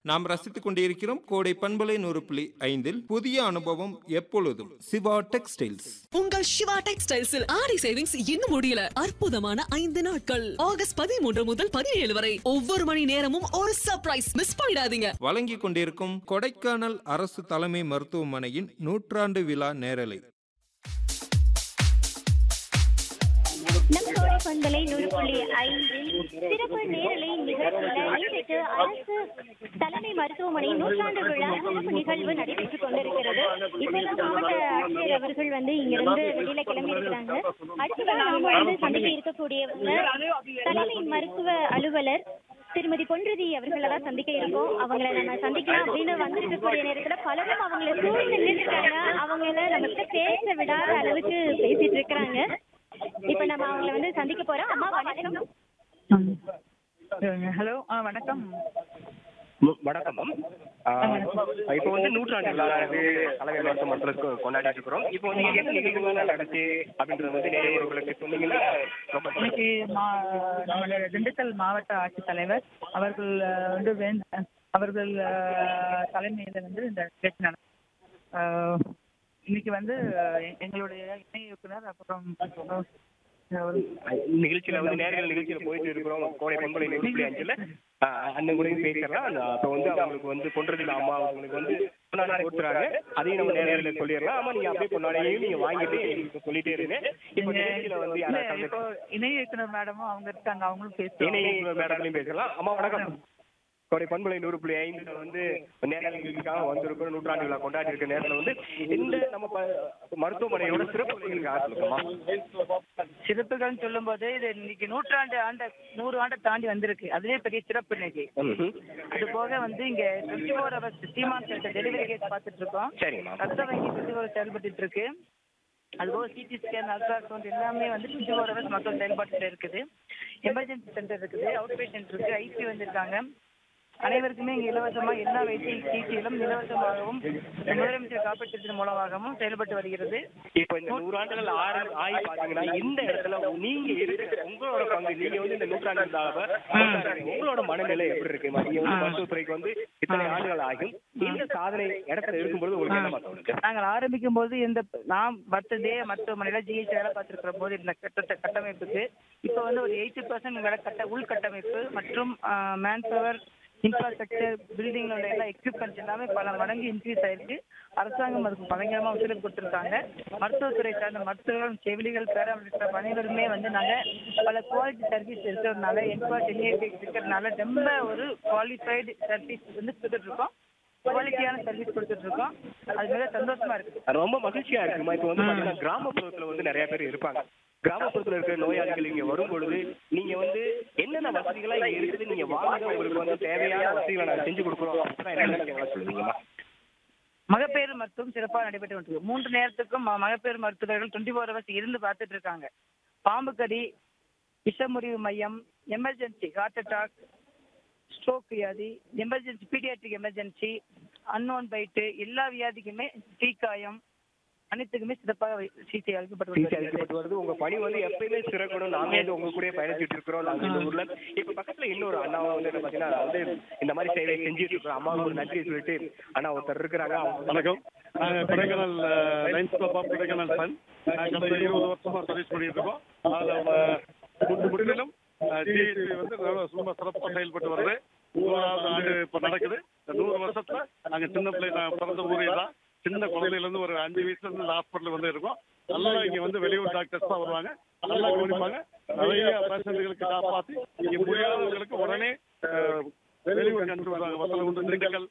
நாம் ரசித்துக் கொண்டிருக்கிறோம் கோடை பண்பலை நூறு புள்ளி ஐந்தில் புதிய அனுபவம் எப்பொழுதும் சிவா டெக்ஸ்டைல்ஸ் உங்கள் சிவா டெக்ஸ்டைல்ஸில் ஆடி சேவிங்ஸ் இன்னும் முடியல அற்புதமான ஐந்து நாட்கள் ஆகஸ்ட் பதிமூன்று முதல் பதினேழு வரை ஒவ்வொரு மணி நேரமும் ஒரு சர்ப்ரைஸ் மிஸ் பண்ணிடாதீங்க வழங்கிக் கொண்டிருக்கும் கொடைக்கானல் அரசு தலைமை மருத்துவமனையின் நூற்றாண்டு விழா நேரலை நம் கோடை பண்பலை நூறு புள்ளி ஐந்தில் சிறப்பு நேரலை நிகழ்ச்சியில இன்றைக்கு அரசு தலைமை மருத்துவமனை நூற்றாண்டு விழா சிறப்பு நிகழ்வு நடைபெற்றுக் கொண்டிருக்கிறது இப்பெல்லாம் மாவட்ட ஆட்சியர் அவர்கள் வந்து இங்கிருந்து வெளியில கிளம்பி இருக்கிறாங்க அடுத்ததாக நாம வந்து சந்திக்க இருக்கக்கூடியவங்க தலைமை மருத்துவ அலுவலர் திருமதி பொன்ருதி அவர்களை தான் சந்திக்க இருக்கோம் அவங்கள நம்ம சந்திக்கலாம் அப்படின்னு வந்திருக்கக்கூடிய நேரத்துல பலரும் அவங்கள சூழ்ந்து நின்றுட்டாங்க அவங்கள நம்ம கிட்ட பேச விடாத அளவுக்கு பேசிட்டு இருக்கிறாங்க இப்ப நம்ம அவங்கள வந்து சந்திக்க போறோம் அம்மா வணக்கம் ஹலோ ஆ வணக்கம் வ- வணக்கம் மேம் இப்போ வந்து நூற்றாண்டு விழா வந்து தலைமை மருத்துவ மன்றத்தில் கொண்டாடிட்டு இருக்கிறோம் இப்போ வந்து என்ன நிகழ்வுகள் நடந்துச்சு அப்படின்றது வந்து நேயர்களுக்கு சொன்னீங்கன்னா ரொம்ப இன்னைக்கு மா நம்மளுடைய திண்டுக்கல் மாவட்ட ஆட்சித்தலைவர் அவர்கள் அஹ், வந்து வேண்ட அவர்கள் அஹ், தலைமையில வந்து இந்த நிகழ்ச்சி நட அஹ், இன்னைக்கு வந்து அஹ், எ- எங்களுடைய இணை இயக்குனர் அப்புறம் அஹ், ஒரு நிகழ்ச்சியில வந்து நேர்கள் நிகழ்ச்சியில போயிட்டு இருக்கிறோம் கோடை பொங்கலை நூற்றி அஞ்சுல அண்ணன் கூட பேசிடலாம் அந்த- அப்போ வந்து அவங்களுக்கு வந்து கொன்றதில்ல அம்மா அவங்களுக்கு வந்து பொன்னாடை கொடுத்துறாங்க அதையும் நம்ம நேரில் சொல்லிடலாம் ஆமா நீங்க அப்படியே பொன்னாடையும் நீங்க வாங்கிட்டு எங்களுக்கு சொல்லிட்டே இருங்க இப்போ நிகழ்ச்சியில வந்து இல்ல, யாராவது இப்போ இணை இயக்குனர் மேடமும் அவங்க இருக்காங்க அவங்களும் பேசுவாங்க இணை மேடத்துலையும் பேசலாம் அம்மா வணக்கம் கோடை பண்பலை நூறு புள்ளி ஐந்துல வந்து நேரல் நிகழ்ச்சிக்காக வந்திருக்கிறோம் நூற்றாண்டு விழா கொண்டாடி இருக்க நேரத்துல வந்து இந்த நம்ம ப- மருத்துவமனையோட சிறப்பு எங்களுக்கு சொல்லுங்கம்மா சிறப்புகள்னு சொல்லும்போது இது இன்னைக்கு நூற்றாண்டு ஆண்ட நூறு ஆண்டை தாண்டி வந்திருக்கு அதுவே பெரிய சிறப்பு இன்னைக்கு ம்ஹும். அது போக வந்து இங்க twenty four hours CEMONC centre delivery case பார்த்துட்டு இருக்கோம் சரிங்கம்மா ரத்த வங்கி டுவெண்ட்டி ஃபோர் செயல்பட்டு இருக்கு அதுபோக சிடி ஸ்கேன் அல்ட்ராசவுண்ட் எல்லாமே வந்து டுவெண்ட்டி ஃபோர் ஹவர்ஸ் மக்கள் செயல்பாட்டில் இருக்குது எமர்ஜென்சி சென்டர் இருக்குது அவுட் பேஷண்ட் இருக்கு ஐசி வந்திருக்காங்க அனைவருக்குமே இங்க இலவசமா எல்லா வைத்திய சிகிச்சைகளும் இலவசமாகவும் முதலமைச்சர் காப்பீட்டு திட்டத்தின் மூலமாகவும் செயல்பட்டு வருகிறது இப்போ இந்த நூறாண்டுகள் ஆறு ஆகி பாத்தீங்கன்னா இந்த இடத்துல நீங்க இருக்கிற உங்களோட பங்கு நீங்க வந்து இந்த நூற்றாண்டு விழாவை கொண்டாடுறீங்க. உங்களோட மனநிலை எப்படி இருக்கு நீங்க வந்து மருத்துவத்துறைக்கு வந்து இத்தனை ஆண்டுகள் ஆகும் இந்த சாதனை இடத்துல இருக்கும்போது உங்களுக்கு என்ன தோணுது நாங்கள் ஆரம்பிக்கும் போது இந்த நாம் வர்த்ததே மருத்துவமனையில ஜிஹெச் வேலை பார்த்துருக்கிற போது இந்த கட்ட கட்டமைப்புக்கு இப்போ வந்து ஒரு எயிட்டி பர்சன்ட் வேலை கட்ட உள்கட்டமைப்பு மற்றும் மேன் பவர் இன்ஃப்ராஸ்ட்ரக்சர் பில்டிங்களோட எல்லா எக்யூப்மெண்ட்ஸ் எல்லாமே பல மடங்கு இன்க்ரீஸ் ஆயிருக்கு அரசாங்கம் அதுக்கு பயங்கரமா ஒத்துழைப்பு கொடுத்துருக்காங்க மருத்துவத்துறை சார்ந்த மருத்துவர்கள் செவிலிகள் பேராமெடிக்கல் அனைவருமே வந்து நாங்க பல குவாலிட்டி சர்வீஸ் இருக்கிறதுனால என்குவாட் இருக்கிறதுனால ரொம்ப ஒரு குவாலிஃபைடு சர்வீஸ் வந்து கொடுத்துட்டு இருக்கோம் குவாலிட்டியான சர்வீஸ் கொடுத்துட்டு இருக்கோம் அது மிக சந்தோஷமா இருக்கு அது ரொம்ப மகிழ்ச்சியா இருக்குமா இப்போ வந்து பாத்தீங்கன்னா கிராமப்புறத்துல வந்து நிறைய பேர் இருப்பாங்க கிராமப்புறத்துல இருக்கிற நோயாளிகள் இங்க வரும் பொழுது நீங்க வந்து என்னென்ன வசதிகளா இங்க இருக்குது நீங்க வாங்க உங்களுக்கு வந்து தேவையான வசதிகளை நாங்க செஞ்சு கொடுக்குறோம் அப்படின்னா என்னென்ன நீங்க சொல்லுவீங்கம்மா மகப்பேறு மருத்துவம் சிறப்பாக நடைபெற்று கொண்டிருக்கு மூன்று நேரத்துக்கும் ம- மகப்பேறு மருத்துவர்கள் டுவெண்ட்டி ஃபோர் ஹவர்ஸ் இருந்து பார்த்துட்டு இருக்காங்க பாம்பு கடி விஷமுறிவு மையம் எமர்ஜென்சி ஹார்ட் அட்டாக் ஸ்ட்ரோக் வியாதி emergency paediatric emergency unknown bite எல்லா வியாதிக்குமே தீக்காயம் அனைத்துக்குமே சிறப்பாக வை- சிகிச்சை அளிக்கப்பட்டு சிகிச்சை வருகிறது. அளிக்கப்பட்டு வருது உங்க பணி வந்து எப்பயுமே சிறக்கணும் நாங்க வந்து உங்க கூட பயணிச்சுட்டு இருக்கிறோம் நாங்க இந்த ஊர்ல இப்ப பக்கத்துல இன்னொரு அண்ணா வந்து என்ன பாத்தீங்கன்னா வந்து இந்த மாதிரி சேவை செஞ்சுட்டு இருக்கிறோம் அம்மாவுக்கு ஒரு நன்றி சொல்லிட்டு அண்ணா ஒருத்தர் இருக்கிறாங்க அவங்க வணக்கம் நாங்கள் Kodaikanal lions club of Kodaikanal fun கடந்த இருபது வருஷமா சர்வீஸ் பண்ணிட்டு இருக்கோம் அதில் முற்றிலும் டிஎஸ்சி வந்து ரொம்ப ரொம்ப சிறப்பாக செயல்பட்டு வருது நூறாவது ஆண்டு இப்போ நடக்குது இந்த நூறு வருஷத்துல நாங்கள் சின்ன பிள்ளை நான் பிறந்த ஊரே தான் சின்ன குழந்தையில இருந்து ஒரு அஞ்சு வயசுல இருந்து இந்த ஹாஸ்பிட்டல் வந்து இருக்கோம் நல்லா இங்க வந்து வெளியூர் டாக்டர்ஸ் தான் வருவாங்க நல்லா கவனிப்பாங்க நிறைய பேஷண்ட்டுகளுக்கு காப்பாற்றி இங்க முடியாதவங்களுக்கு உடனே அஹ், வெளியூர் அனுப்பிச்சு விடுறாங்க வத்தலகுண்டு திண்டுக்கல்